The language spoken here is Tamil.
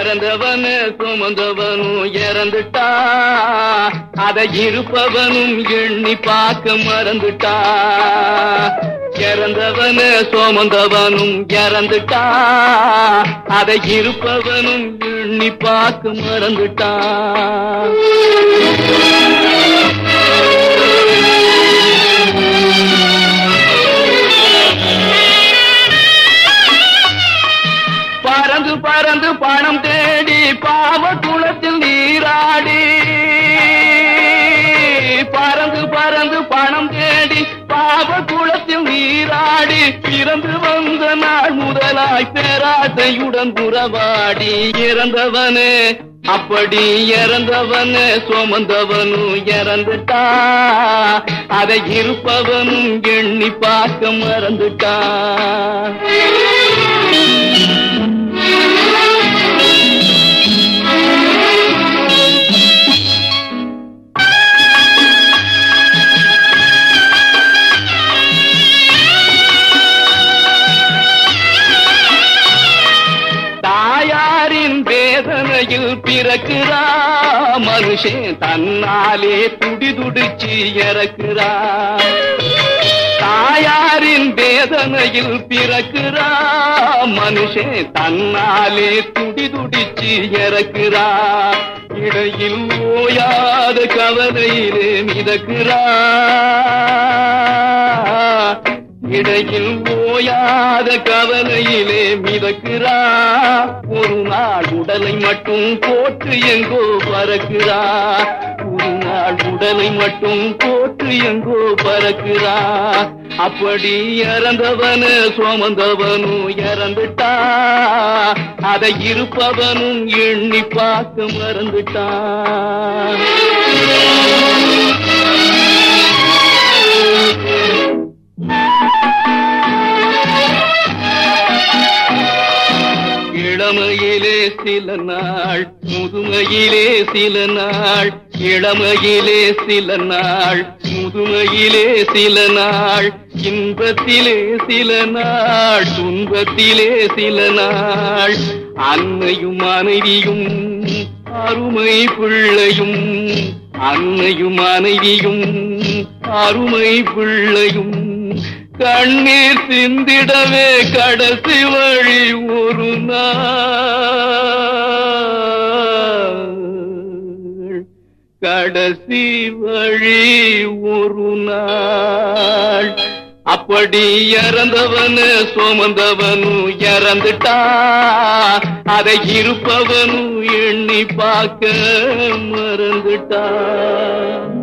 இறந்தவனு சுமந்தவனும் இறந்துட்டா அதை இருப்பவனும் எண்ணி பார்க்க மறந்துட்டா இறந்தவனு சுமந்தவனும் இறந்துட்டா அதை இருப்பவனும் எண்ணி பார்க்க மறந்துட்டா பறந்து பறந்து பணம் தேடி பாவ குளத்தில் நீராடி பறந்து பறந்து பணம் தேடி பாவ குளத்தில் நீராடி பிறந்து வந்த நாள் முதலாய் பேராசையுடன் உறவாடி இறந்தவனே அப்படி இறந்தவனு சுமந்தவனும் இறந்துட்டா அதை இருப்பவனும் எண்ணி பார்க்க மறந்துட்டா தாயாரின் வேதனையில் பிறக்கிறா மனுஷன் தன்னாலே துடி துடிச்சு இறக்குறா தாயாரின் வேதனையில் பிறக்கிறா மனுஷன் தன்னாலே துடி துடிச்சு இறக்குறா இடையில் ஓயாத கவலையிலே மிதக்கிறா இடையில் ஓயாத கவலையிலே மிதக்கிறா ஒரு நாள் உடலை மட்டும் போட்டு எங்கோ பறக்கிறா ஒரு நாள் உடலை மட்டும் போட்டு எங்கோ பறக்கிறா அப்படி இறந்தவனு சுமந்தவனும் இறந்துட்டா அதை இருப்பவனும் எண்ணி பார்க்க மறந்துட்டான் இளமையிலே சில நாள் முதுமையிலே சில நாள் இளமையிலே சில நாள் முதுமையிலே சில நாள் இன்பத்திலே சில நாள் துன்பத்திலே சில நாள் அன்னையும் மனைவியும் அருமை பிள்ளையும் அன்னையும் மனைவியும் அருமை பிள்ளையும் கண்ணீர் சிந்திடவே கடைசி வழி ஒரு நாள் கடைசி வழி ஒரு நாள் அப்படி இறந்தவனு சுமந்தவனும் இறந்துட்டா அதை இருப்பவனும் எண்ணி பார்க்க மறந்துட்டா